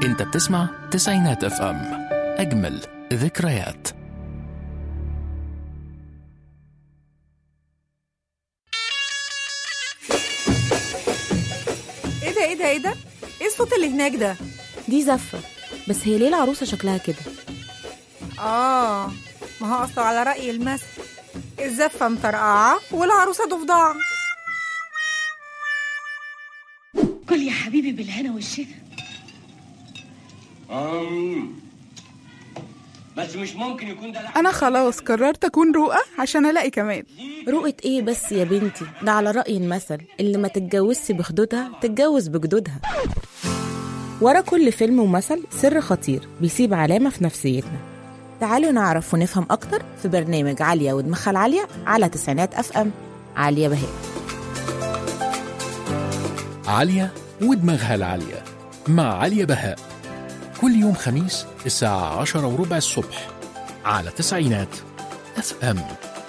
انت بتسمع تسعينات اف ام اجمل ذكريات ايه ده ايه ده ايه ده ايه الصوت اللي هناك ده دي زفة بس هي ليه العروسة شكلها كده اه ما هو اصله على رأي المثل الزفة مطرقعة والعروسة ضفدعة كل يا حبيبي بالهنا والشفا أم. بس مش ممكن يكون ده لحم أنا خلاص قررت أكون رؤى عشان ألاقي كمان رؤية ايه بس يا بنتي ده على رأي المثل اللي ما تتجوزش بخدودها تتجوز بجدودها ورا كل فيلم ومثل سر خطير بيسيب علامة في نفسيتنا تعالوا نعرف ونفهم أكتر في برنامج عالية ودماغها العالية على تسعينات أف أم عالية بهاء عالية ودماغها العالية مع عليا بهاء كل يوم خميس الساعة عشرة وربع الصبح على تسعينات اف ام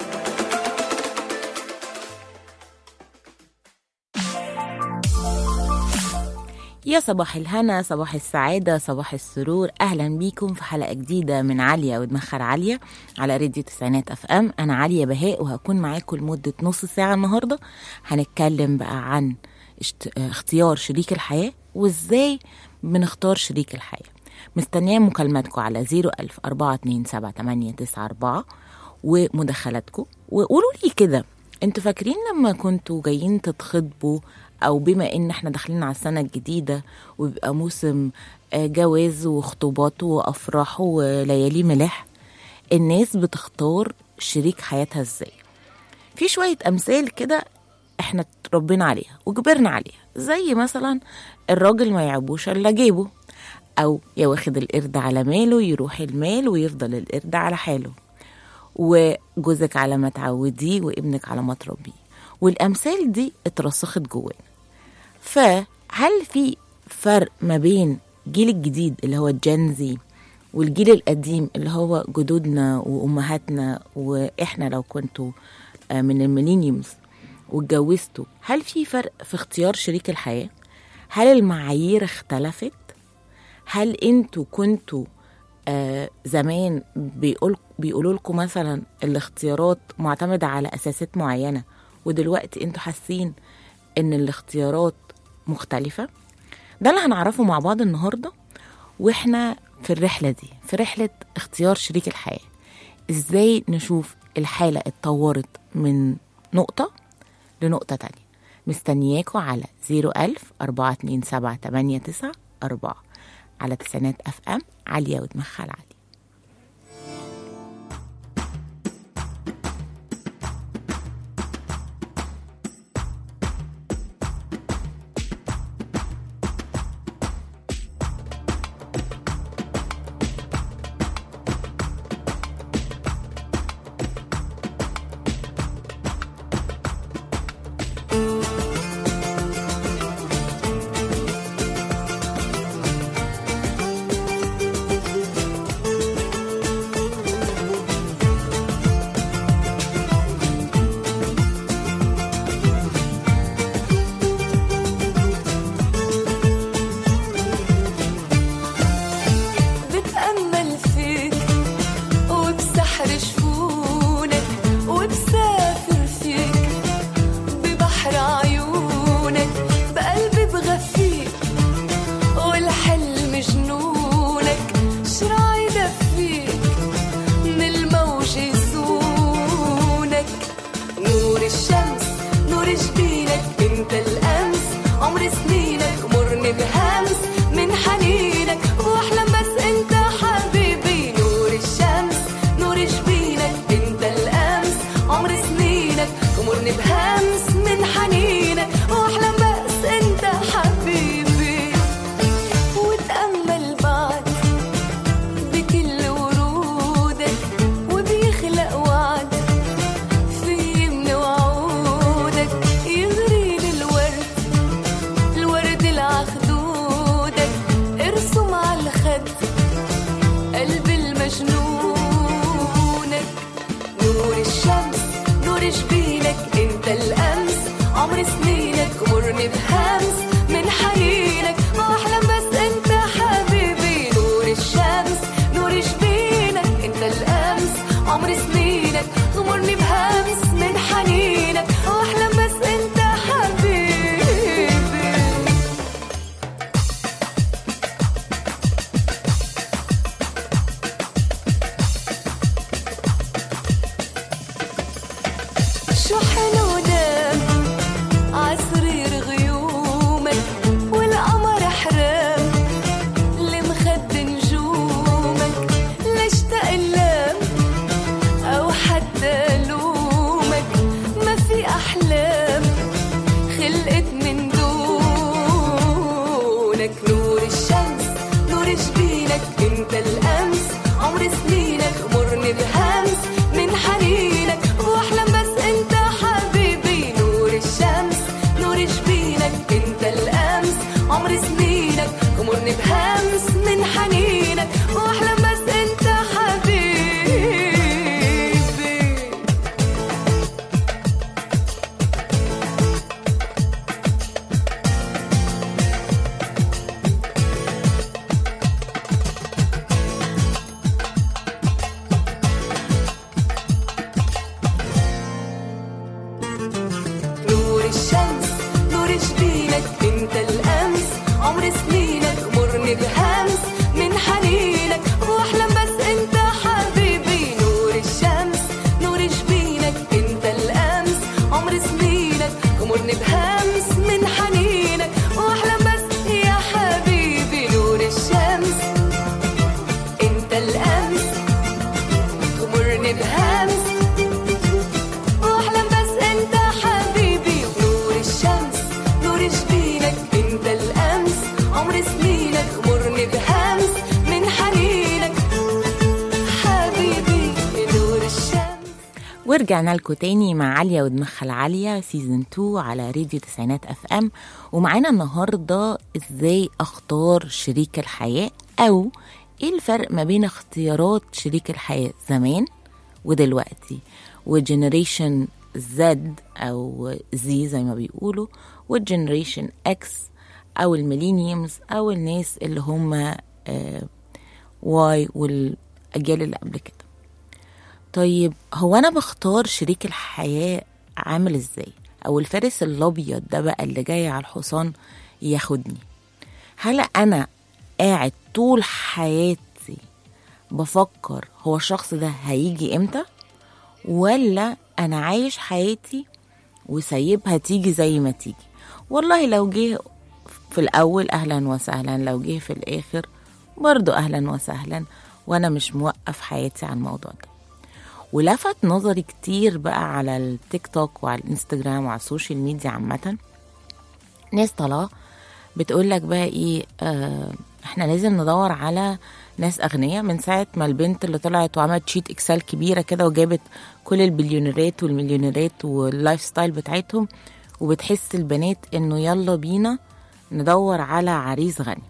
يا صباح الهنا صباح السعادة صباح السرور أهلا بيكم في حلقة جديدة من عالية ودماغها العالية على راديو تسعينات أف أم أنا عالية بهاء وهكون معاكم لمدة نص ساعة النهاردة هنتكلم بقى عن اشت- اختيار شريك الحياة وإزاي بنختار شريك الحياة مستنية مكالماتكم على 01000 427 ومداخلاتكم وقولوا لي كده انتوا فاكرين لما كنتوا جايين تتخطبوا او بما ان احنا داخلين على السنه الجديده وبيبقى موسم آه، جواز وخطوبات وافراح وليالي ملاح الناس بتختار شريك حياتها ازاي في شويه امثال كده احنا اتربينا عليها وكبرنا عليها زي مثلا الراجل ما يعبوش الا جيبه او يا واخد القرد على ماله يروح المال ويفضل القرد على حاله وجوزك على ما تعوديه وابنك على ما تربيه والامثال دي اترسخت جوانا فهل في فرق ما بين الجيل الجديد اللي هو الجنزي والجيل القديم اللي هو جدودنا وامهاتنا واحنا لو كنتوا آه، من الميلينيومز واتجوزتوا هل في فرق في اختيار شريك الحياه هل المعايير اختلفت هل انتوا كنتوا آه زمان بيقول بيقولوا لكم مثلا الاختيارات معتمدة على أساسات معينة ودلوقتي انتوا حاسين ان الاختيارات مختلفة ده اللي هنعرفه مع بعض النهاردة واحنا في الرحلة دي في رحلة اختيار شريك الحياة ازاي نشوف الحالة اتطورت من نقطة لنقطة تانية مستنياكوا على 01000 427 4 على تسعينات اف ام عالية ودماغها العالية بتأمل فيك وبسحر شفونك وبسافر فيك ببحر عيونك بقلبي بغفيك والحلم جنونك شراع يدفيك من الموج يسونك نور الشمس نور جبينك انت الامس عمر سنينك مرني بهمس من حنينك واحلم بس انت حبيبي نور الشمس نور جبينك انت الامس عمر سنينك مرني بهمس من حنينك واحلم بس انت حبيبي وتأمل بعد بكل ورودك وبيخلق وعد في من وعودك يغريد الورد الورد العخدودك ارسم على الخد قلب المجنونك نور الشمس نور جبينك انت الامس عمر سنينك مرني بهمس من حنينك ما احلم بس انت حبيبي سنينك انت الامس عمر سنينك غمرني بهمس من حنينك واحلم بس انت حبيبي نور الشمس نور جبينك انت الامس عمر سنينك غمرني بهمس من حنينك واحلم بس انت حبيبي نور الشمس نور جبينك انت الامس عمر سنينك غمرني بهمس من حنينك واحلم بس يا حبيبي نور الشمس انت الامس غمرني بهمس واحلم بس انت حبيبي نور الشمس نور جبينك انت الامس عمر سنينك غمرني بهمس من حنينك حبيبي نور الشمس ورجعنا لكم تاني مع عليا ودماغها العالية سيزون 2 على راديو تسعينات اف ام ومعانا النهاردة ازاي اختار شريك الحياة او ايه الفرق ما بين اختيارات شريك الحياة زمان ودلوقتي وجنريشن زد او زي زي ما بيقولوا والجنريشن اكس او الميلينيومز او الناس اللي هم واي والاجيال اللي قبل كده طيب هو انا بختار شريك الحياة عامل ازاي او الفارس الابيض ده بقى اللي جاي على الحصان ياخدني هل انا قاعد طول حياتي بفكر هو الشخص ده هيجي امتى ولا انا عايش حياتي وسايبها تيجي زي ما تيجي والله لو جه في الاول اهلا وسهلا لو جه في الاخر برضو اهلا وسهلا وانا مش موقف حياتي على الموضوع ده ولفت نظري كتير بقى على التيك توك وعلى الانستجرام وعلى السوشيال ميديا عامة ناس طالعة بتقول لك بقى ايه آه احنا لازم ندور على ناس اغنياء من ساعة ما البنت اللي طلعت وعملت شيت اكسل كبيرة كده وجابت كل البليونيرات والمليونيرات واللايف ستايل بتاعتهم وبتحس البنات انه يلا بينا ندور على عريس غني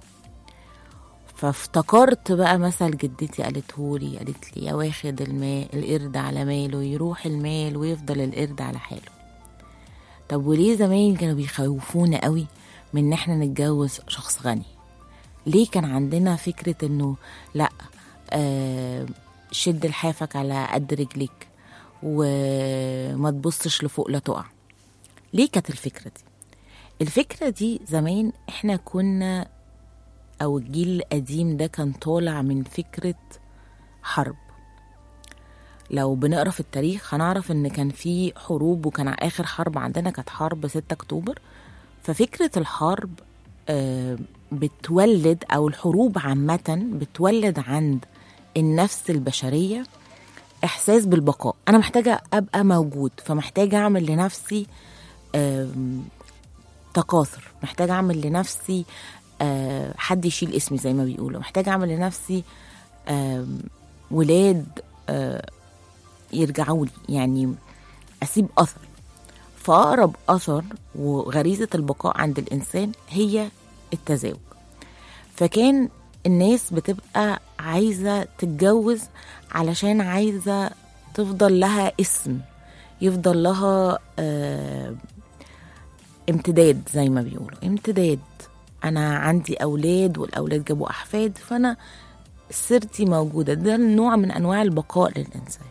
فافتكرت بقى مثل جدتي قالتهولي قالت لي يا واخد الماء القرد على ماله يروح المال ويفضل القرد على حاله طب وليه زمان كانوا بيخوفونا قوي من ان احنا نتجوز شخص غني ليه كان عندنا فكرة انه لا آه شد لحافك على قد رجليك وما تبصش لفوق لا تقع ليه كانت الفكرة دي الفكرة دي زمان احنا كنا او الجيل القديم ده كان طالع من فكرة حرب لو بنقرا في التاريخ هنعرف ان كان في حروب وكان اخر حرب عندنا كانت حرب 6 اكتوبر ففكرة الحرب آه، بتولد او الحروب عامة بتولد عند النفس البشرية احساس بالبقاء انا محتاجة ابقى موجود فمحتاجة اعمل لنفسي آم، تكاثر محتاجة اعمل لنفسي آه، حد يشيل اسمي زي ما بيقولوا محتاجة اعمل لنفسي آم، ولاد آه، يرجعوا لي يعني اسيب اثر فاقرب اثر وغريزه البقاء عند الانسان هي التزاوج فكان الناس بتبقى عايزه تتجوز علشان عايزه تفضل لها اسم يفضل لها آه امتداد زي ما بيقولوا امتداد انا عندي اولاد والاولاد جابوا احفاد فانا سيرتي موجوده ده نوع من انواع البقاء للانسان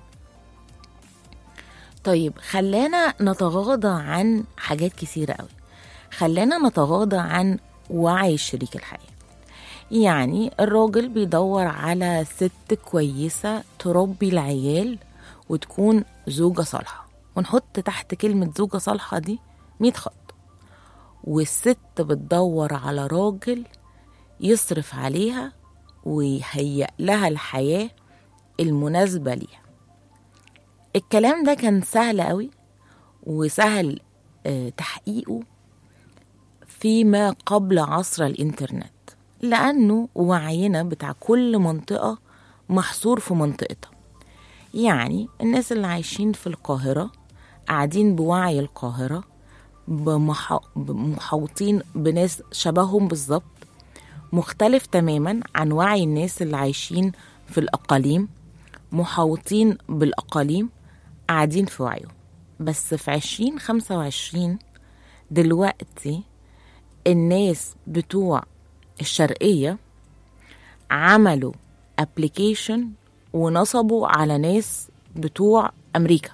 طيب خلانا نتغاضى عن حاجات كثيرة قوي خلانا نتغاضى عن وعي شريك الحياة يعني الراجل بيدور على ست كويسة تربي العيال وتكون زوجة صالحة ونحط تحت كلمة زوجة صالحة دي 100 خط والست بتدور على راجل يصرف عليها ويهيئ لها الحياة المناسبة ليها الكلام ده كان سهل قوي وسهل آه، تحقيقه فيما قبل عصر الإنترنت لأنه وعينا بتاع كل منطقة محصور في منطقتها يعني الناس اللي عايشين في القاهرة قاعدين بوعي القاهرة بمح- محوطين بناس شبههم بالظبط مختلف تماما عن وعي الناس اللي عايشين في الأقاليم محوطين بالأقاليم قاعدين في وعيهم بس في عشرين خمسة وعشرين دلوقتي الناس بتوع الشرقية عملوا ابلكيشن ونصبوا على ناس بتوع أمريكا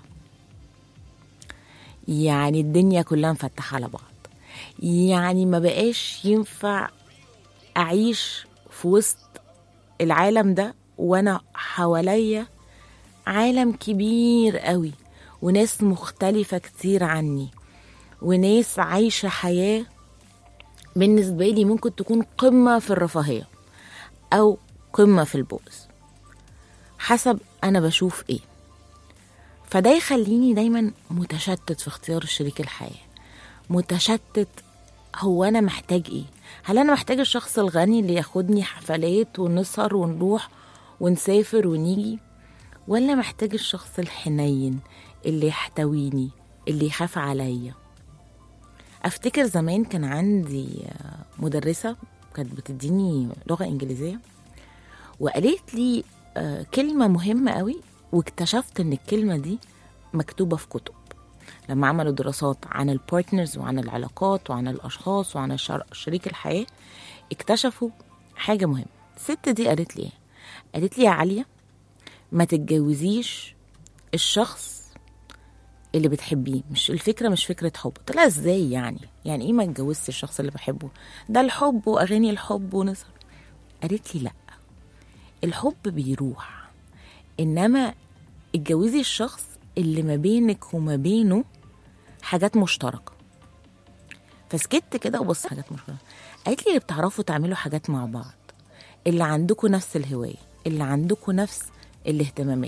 يعني الدنيا كلها مفتحة على بعض يعني ما بقاش ينفع أعيش في وسط العالم ده وأنا حواليا عالم كبير قوي وناس مختلفة كتير عني وناس عايشة حياة بالنسبة لي ممكن تكون قمة في الرفاهية أو قمة في البؤس حسب أنا بشوف إيه فده يخليني دايما متشتت في اختيار شريك الحياة متشتت هو أنا محتاج إيه هل أنا محتاج الشخص الغني اللي ياخدني حفلات ونسهر ونروح ونسافر ونيجي ولا محتاج الشخص الحنين اللي يحتويني اللي يخاف عليا افتكر زمان كان عندي آه، مدرسه كانت بتديني لغه انجليزيه وقالت لي آه، كلمه مهمه قوي واكتشفت ان الكلمه دي مكتوبه في كتب لما عملوا دراسات عن البارتنرز وعن العلاقات وعن الاشخاص وعن الشر- شريك الحياه اكتشفوا حاجه مهمه الست دي قالت لي ايه قالت لي يا عاليه ما تتجوزيش الشخص اللي بتحبيه مش الفكره مش فكره حب قلت لها ازاي يعني يعني ايه ما اتجوزتش الشخص اللي بحبه ده الحب واغاني الحب ونسهر قالت لي لا الحب بيروح انما اتجوزي الشخص اللي ما بينك وما بينه حاجات مشتركه فسكت كده وبص حاجات مشتركه قالت لي اللي بتعرفوا تعملوا حاجات مع بعض اللي عندكم نفس الهوايه اللي عندكم نفس الاهتمامات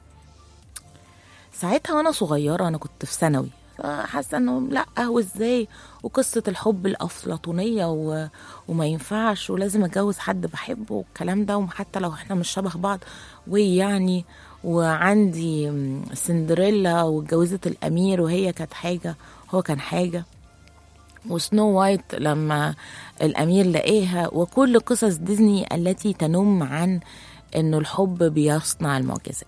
ساعتها وانا صغيره انا كنت في ثانوي حاسه انه لا هو ازاي وقصه الحب الافلاطونيه و... وما ينفعش ولازم اتجوز حد بحبه والكلام ده وحتى لو احنا مش شبه بعض ويعني وعندي م، سندريلا واتجوزت الامير وهي كانت حاجه هو كان حاجه وسنو وايت لما الامير لقاها وكل قصص ديزني التي تنم عن انه الحب بيصنع المعجزات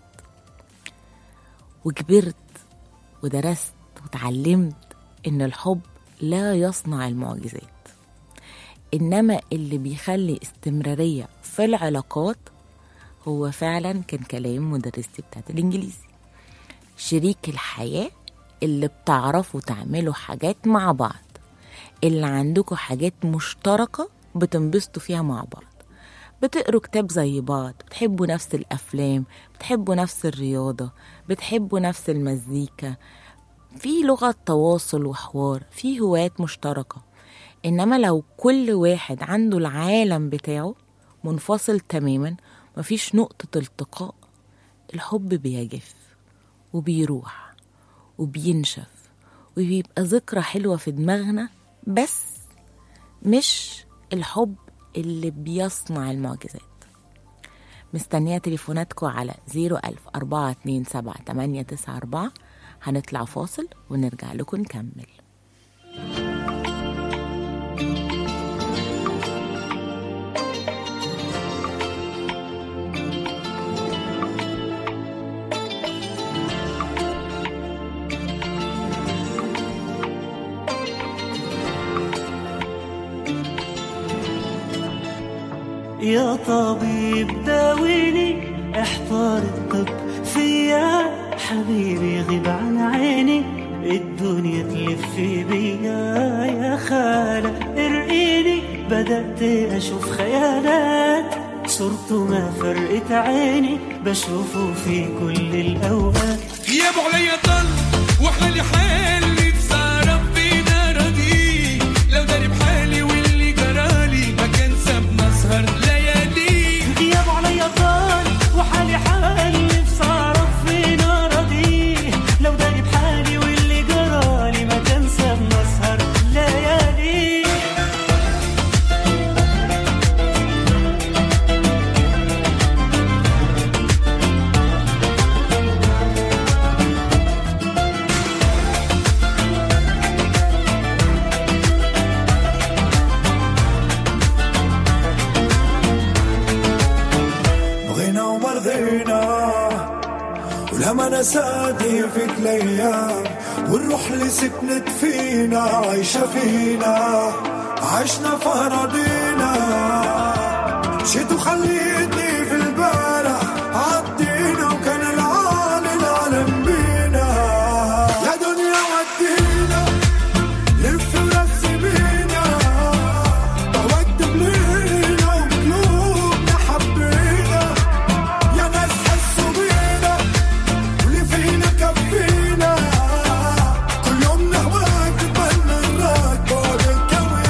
وكبرت ودرست وتعلمت ان الحب لا يصنع المعجزات انما اللي بيخلي استمراريه في العلاقات هو فعلا كان كلام مدرستي بتاعت الانجليزي شريك الحياه اللي بتعرفوا تعملوا حاجات مع بعض اللي عندكم حاجات مشتركه بتنبسطوا فيها مع بعض بتقروا كتاب زي بعض بتحبوا نفس الافلام بتحبوا نفس الرياضه بتحبوا نفس المزيكا في لغه تواصل وحوار في هوايات مشتركه انما لو كل واحد عنده العالم بتاعه منفصل تماما مفيش نقطه التقاء الحب بيجف وبيروح وبينشف وبيبقى ذكرى حلوه في دماغنا بس مش الحب اللي بيصنع المعجزات مستنية تليفوناتكم على 01000 427 894 هنطلع فاصل ونرجع لكم نكمل يا طبيب داويني احضر الطب فيا حبيبي غيب عن عيني الدنيا تلف بيا يا خالة ارقيني بدأت أشوف خيالات صرته ما فرقت عيني بشوفه في كل الأوقات غيابه عليا طل واحنا لحالي نفسي اعرف فينا راضي لو داري بحالي واللي جرالي ما كان سابنا اسهر ليالي غيابه عليا طال وحالي حالي نفسي أعرف فين أراضيه لو داري بحالي واللي جرالي ما كان سابنا أسهر ليالي لما نساني فيك الايام والروح اللي سكنت فينا عايشة فينا عشنا فرضينا مشيت وخليتني في البارح عدينا وكان العالي العالم بينا يا دنيا ودينا لف ورسي بينا واكتب لينا وقلوبنا حبينا يا ناس حسوا بينا واللي فينا كفينا كل يوم نهواك نتمنى نراك بعد الكوينة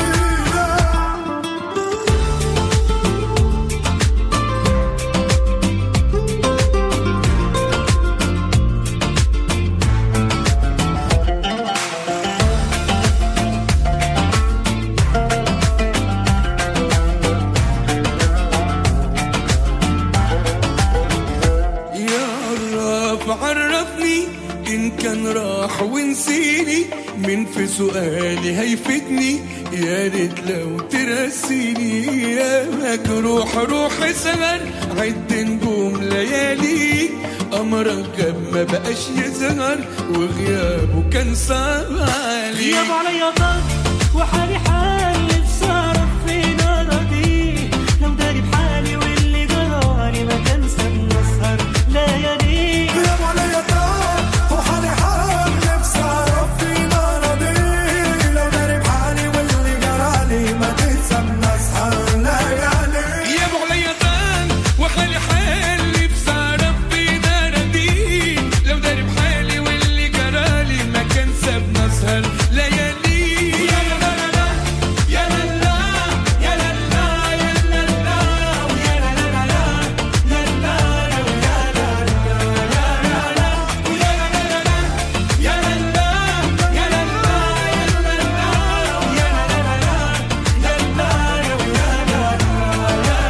يا عراف عرفني إن كان راح ونسيني من في سؤالي هيفيدني يا ريت لو ترسيني يا مجروح روح سهر عد نجوم ليالي أمرك جاب ما بقاش يظهر وغيابه كان صعب علي غياب عليا ضل وحالي حال نفسي اعرف فين اراضيه لو داري بحالي واللي جرالي ما كان نسهر ليالي غياب عليا طار وحالي حال نفسي اعرف فين اراضيه لو داري بحالي واللي جرالي ما تنسى اسهر ليالي غيابه عليا طال وحالي حالي بسعرف في دردي لو داري بحالي واللي جرالي ما كان سابنا اسهر ليالي يا لا لا لا يا لا لا يا لا لا يا لا لا ويا لا لا لا يا لا لا ويا لا لا يا لا لا ويا لا لا لا يا لا لا يا لا لا يا لا لا ويا لا لا لا يا لا لا ويا لا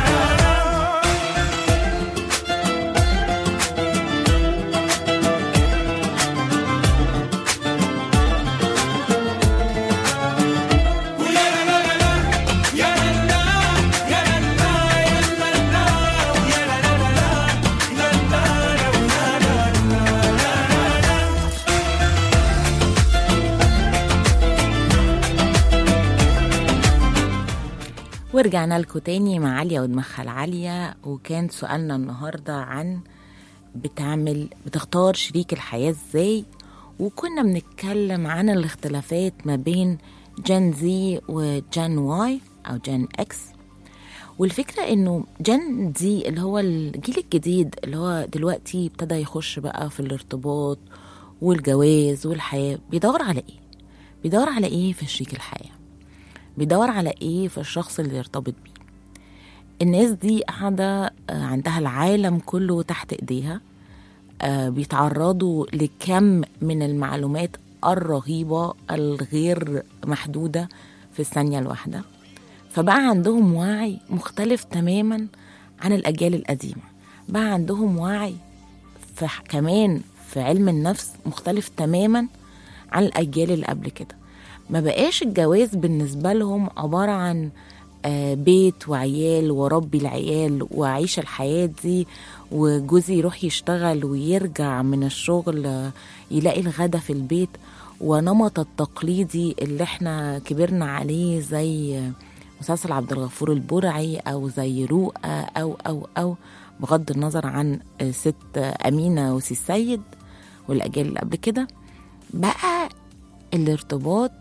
ورجعنا لكم تاني مع عليا ودماغها العالية وكان سؤالنا النهاردة عن بتعمل بتختار شريك الحياة ازاي وكنا بنتكلم عن الاختلافات ما بين جن زي وجن واي أو جن اكس والفكرة انه جن زي اللي هو الجيل الجديد اللي هو دلوقتي ابتدى يخش بقى في الارتباط والجواز والحياة بيدور على ايه؟ بيدور على ايه في شريك الحياه بيدور على ايه في الشخص اللي يرتبط بيه الناس دي قاعدة آه، عندها العالم كله تحت ايديها آه، بيتعرضوا لكم من المعلومات الرهيبة الغير محدودة في الثانية الواحدة فبقى عندهم وعي مختلف تماما عن الأجيال القديمة بقى عندهم وعي في كمان في علم النفس مختلف تماما عن الأجيال اللي قبل كده ما بقاش الجواز بالنسبة لهم عبارة عن آه، بيت وعيال وربي العيال وأعيش الحياة دي وجوزي يروح يشتغل ويرجع من الشغل آه، يلاقي الغدا في البيت ونمط التقليدي اللي احنا كبرنا عليه زي آه، مسلسل عبد الغفور البرعي أو زي رؤى أو أو أو بغض النظر عن آه، ست آه، أمينة وسي السيد والأجيال اللي قبل كده بقى الارتباط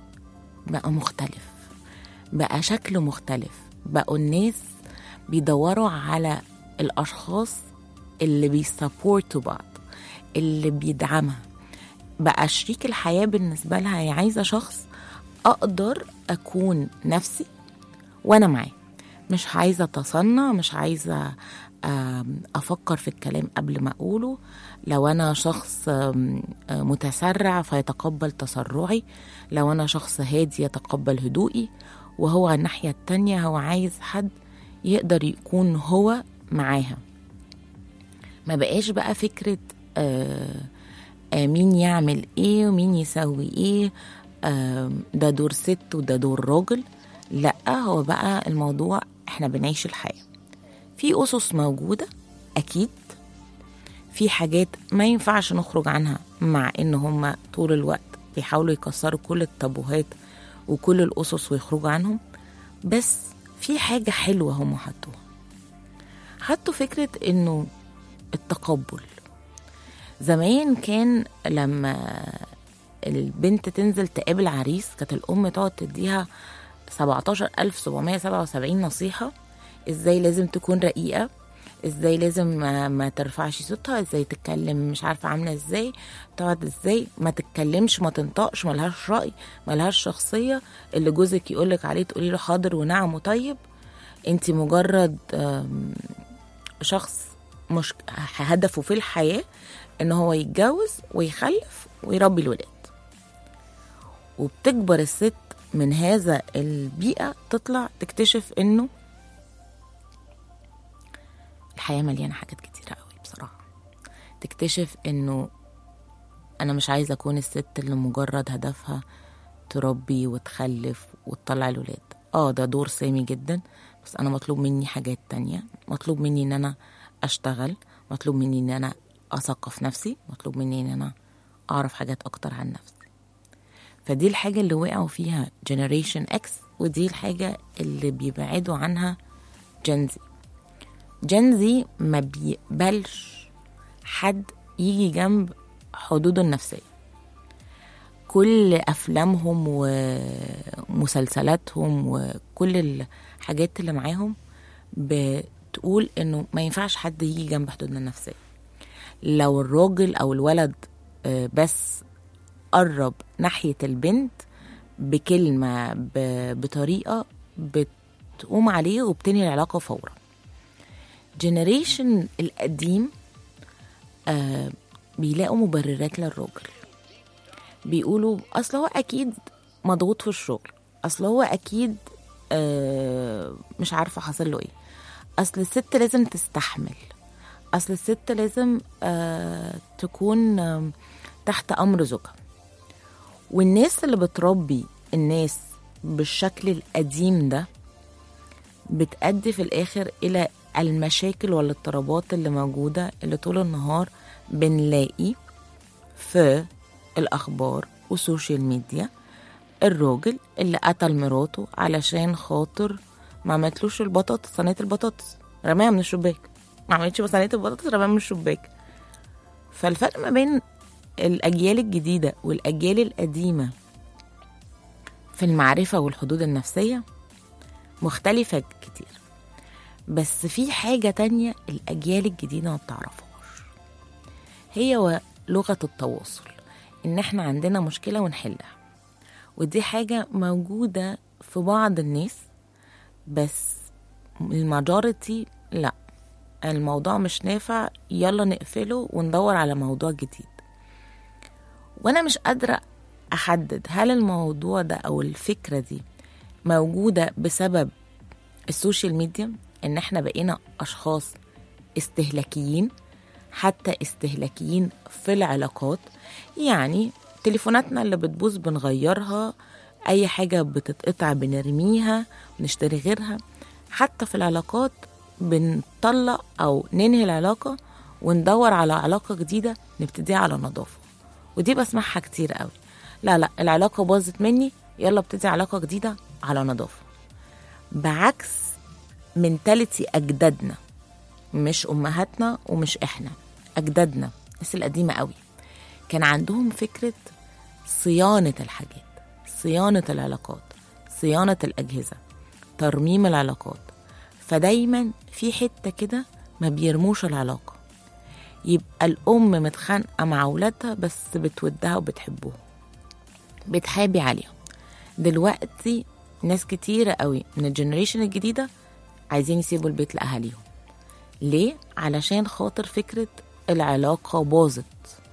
بقى مختلف بقى شكله مختلف بقوا الناس بيدوروا على الأشخاص اللي بيسابورتوا بعض اللي بيدعمها بقى شريك الحياة بالنسبة لها هي عايزة شخص أقدر أكون نفسي وأنا معاه مش عايزة أتصنع مش عايزة آم، أفكر في الكلام قبل ما أقوله لو أنا شخص آم، آه، متسرع فيتقبل تسرعي لو أنا شخص هادي يتقبل هدوئي وهو على الناحية التانية هو عايز حد يقدر يكون هو معاها ما بقاش بقى فكرة آه آه مين يعمل ايه ومين يسوي ايه آه ده دور ست وده دور راجل لا هو بقى الموضوع احنا بنعيش الحياة في أسس موجودة أكيد في حاجات ما ينفعش نخرج عنها مع ان هم طول الوقت بيحاولوا يكسروا كل التابوهات وكل الاسس ويخرجوا عنهم بس في حاجه حلوه هم حطوها حطوا فكره انه التقبل زمان كان لما البنت تنزل تقابل عريس كانت الأم تقعد تديها 17777 نصيحة ازاي لازم تكون رقيقة ازاي لازم ما, ما ترفعش صوتها ازاي تتكلم مش عارفة عاملة ازاي تقعد ازاي ما تتكلمش ما تنطقش ملهاش رأي ملهاش شخصية اللي جوزك يقولك عليه تقولي له حاضر ونعم وطيب انت مجرد آم، شخص مش هدفه في الحياة ان هو يتجوز ويخلف ويربي الولاد وبتكبر الست من هذا البيئة تطلع تكتشف انه الحياة مليانة حاجات كتيرة قوي بصراحة تكتشف انه انا مش عايزة اكون الست اللي مجرد هدفها تربي وتخلف وتطلع الولاد اه ده دور سامي جدا بس انا مطلوب مني حاجات تانية مطلوب مني ان انا اشتغل مطلوب مني ان انا اثقف نفسي مطلوب مني ان انا اعرف حاجات اكتر عن نفسي فدي الحاجة اللي وقعوا فيها جنريشن اكس ودي الحاجة اللي بيبعدوا عنها جنزي جنزي ما بيقبلش حد يجي جنب حدوده النفسية كل أفلامهم ومسلسلاتهم وكل الحاجات اللي معاهم بتقول إنه ما ينفعش حد يجي جنب حدودنا النفسية لو الراجل أو الولد آه، بس قرب ناحية البنت بكلمة ب- بطريقة بتقوم عليه وبتنهي العلاقة فورا جنريشن القديم آه بيلاقوا مبررات للراجل بيقولوا اصل هو اكيد مضغوط في الشغل اصل هو اكيد آه مش عارفه حصل له ايه اصل الست لازم تستحمل اصل الست لازم آه تكون آه تحت امر زوجها والناس اللي بتربي الناس بالشكل القديم ده بتأدي في الآخر إلى المشاكل والاضطرابات اللي موجودة اللي طول النهار بنلاقي في الأخبار والسوشيال ميديا الراجل اللي قتل مراته علشان خاطر ما عملتلوش البطاطس صينية البطاطس رماها من الشباك ما عملتش صينية البطاطس رماها من الشباك فالفرق ما بين الأجيال الجديدة والأجيال القديمة في المعرفة والحدود النفسية مختلفة كتير بس في حاجة تانية الأجيال الجديدة ما بتعرفهاش هي و- لغة التواصل إن إحنا عندنا مشكلة ونحلها ودي حاجة موجودة في بعض الناس بس الماجوريتي لا الموضوع مش نافع يلا نقفله وندور على موضوع جديد وانا مش قادرة احدد هل الموضوع ده او الفكرة دي موجودة بسبب السوشيال ميديا ان احنا بقينا اشخاص استهلاكيين حتى استهلاكيين في العلاقات يعني تليفوناتنا اللي بتبوظ بنغيرها اي حاجة بتتقطع بنرميها بنشتري غيرها حتى في العلاقات بنطلق او ننهي العلاقة وندور على علاقة جديدة نبتديها على نظافة ودي بسمعها كتير قوي لا لا العلاقة باظت مني يلا ابتدي علاقة جديدة على نظافة بعكس منتاليتي أجدادنا مش أمهاتنا ومش إحنا أجدادنا الناس القديمة قوي كان عندهم فكرة صيانة الحاجات صيانة العلاقات صيانة الأجهزة ترميم العلاقات فدايما في حتة كده ما بيرموش العلاقة يبقى الأم متخانقة مع أولادها بس بتودها وبتحبهم بتحابي عليهم دلوقتي ناس كتيرة قوي من الجنريشن الجديدة عايزين يسيبوا البيت لأهاليهم ليه؟ علشان خاطر فكرة العلاقة باظت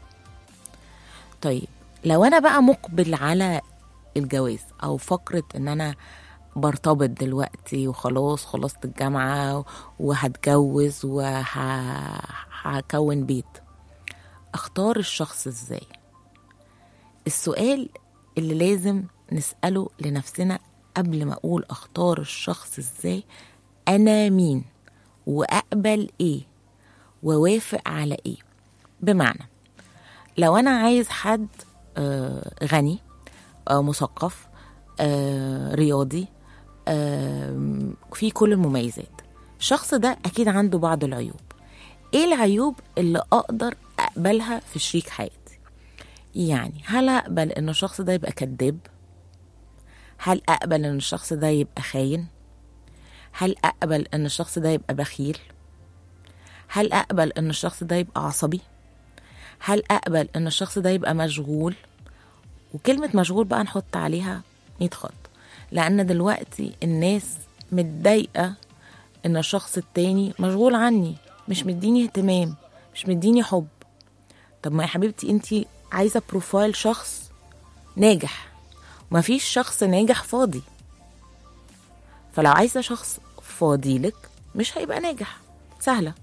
طيب لو أنا بقى مقبل على الجواز أو فكرة إن أنا برتبط دلوقتي وخلاص خلصت الجامعة وهتجوز وهكون بيت اختار الشخص ازاي السؤال اللي لازم نسأله لنفسنا قبل ما اقول اختار الشخص ازاي انا مين واقبل ايه ووافق على ايه بمعنى لو انا عايز حد آه، غني آه، مثقف آه، رياضي آه، في كل المميزات الشخص ده اكيد عنده بعض العيوب ايه العيوب اللي اقدر اقبلها في شريك حياتي يعني هل اقبل ان الشخص ده يبقى كذاب هل اقبل ان الشخص ده يبقى خاين هل اقبل ان الشخص ده يبقى بخيل هل اقبل ان الشخص ده يبقى عصبي هل اقبل ان الشخص ده يبقى مشغول وكلمة مشغول بقى نحط عليها 100 خط لأن دلوقتي الناس متضايقة إن الشخص التاني مشغول عني مش مديني اهتمام مش مديني حب طب ما يا حبيبتي انتي عايزة بروفايل شخص ناجح مفيش شخص ناجح فاضي فلو عايزة شخص فاضي لك مش هيبقى ناجح سهلة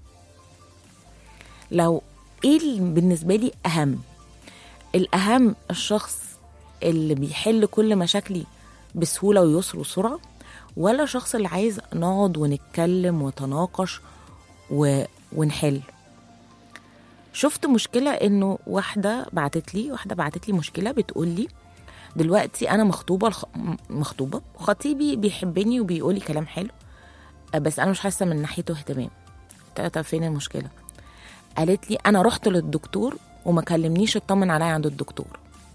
لو ايه اللي بالنسبة لي أهم الأهم الشخص اللي بيحل كل مشاكلي بسهولة ويسر وسرعة ولا الشخص اللي عايز نقعد ونتكلم ونتناقش و... ونحل شفت مشكلة انه واحدة بعتت لي واحدة بعتت لي مشكلة بتقول لي دلوقتي انا مخطوبة الخ... مخطوبة خطيبي بيحبني وبيقول لي كلام حلو بس انا مش حاسة من ناحيته اهتمام قلت لها طب فين المشكلة قالت لي انا رحت للدكتور وما كلمنيش اطمن عليا عند الدكتور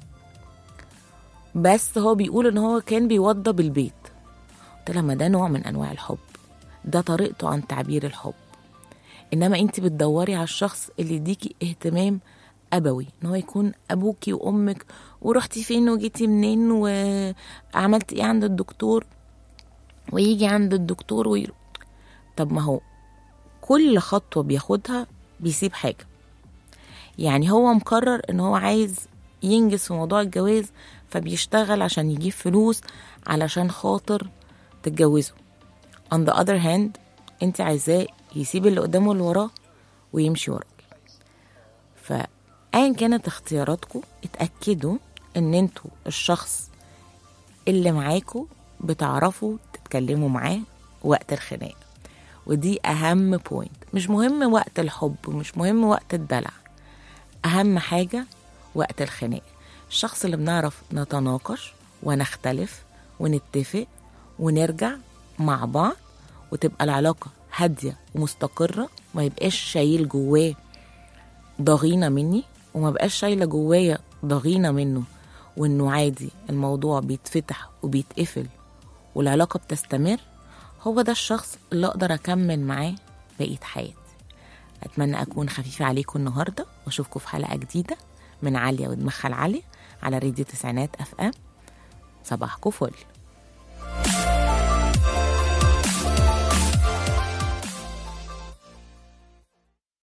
بس هو بيقول ان هو كان بيوضب البيت قلت لها ما ده نوع من انواع الحب ده طريقته عن تعبير الحب انما انت بتدوري على الشخص اللي يديكي اهتمام ابوي ان هو يكون ابوكي وامك ورحتي فين وجيتي منين وعملتي ايه عند الدكتور ويجي عند الدكتور وي... طب ما هو كل خطوه بياخدها بيسيب حاجه يعني هو مقرر ان هو عايز ينجز في موضوع الجواز فبيشتغل عشان يجيب فلوس علشان خاطر تتجوزوا on the other hand انت عايزاه يسيب اللي قدامه واللي وراه ويمشي وراك فأيا كانت اختياراتكم اتأكدوا ان انتوا الشخص اللي معاكوا بتعرفوا تتكلموا معاه وقت الخناق ودي أهم بوينت مش مهم وقت الحب ومش مهم وقت الدلع أهم حاجة وقت الخناق الشخص اللي بنعرف نتناقش ونختلف ونتفق ونرجع مع بعض وتبقى العلاقة هادية ومستقرة ما يبقاش شايل جواه ضغينة مني وما بقاش شايلة جوايا ضغينة منه وانه عادي الموضوع بيتفتح وبيتقفل والعلاقة بتستمر هو ده الشخص اللي اقدر اكمل معاه بقية حياتي اتمنى اكون خفيفة عليكم النهاردة واشوفكم في حلقة جديدة من عالية ودماغها العالية على راديو تسعينات اف ام صباحكم فل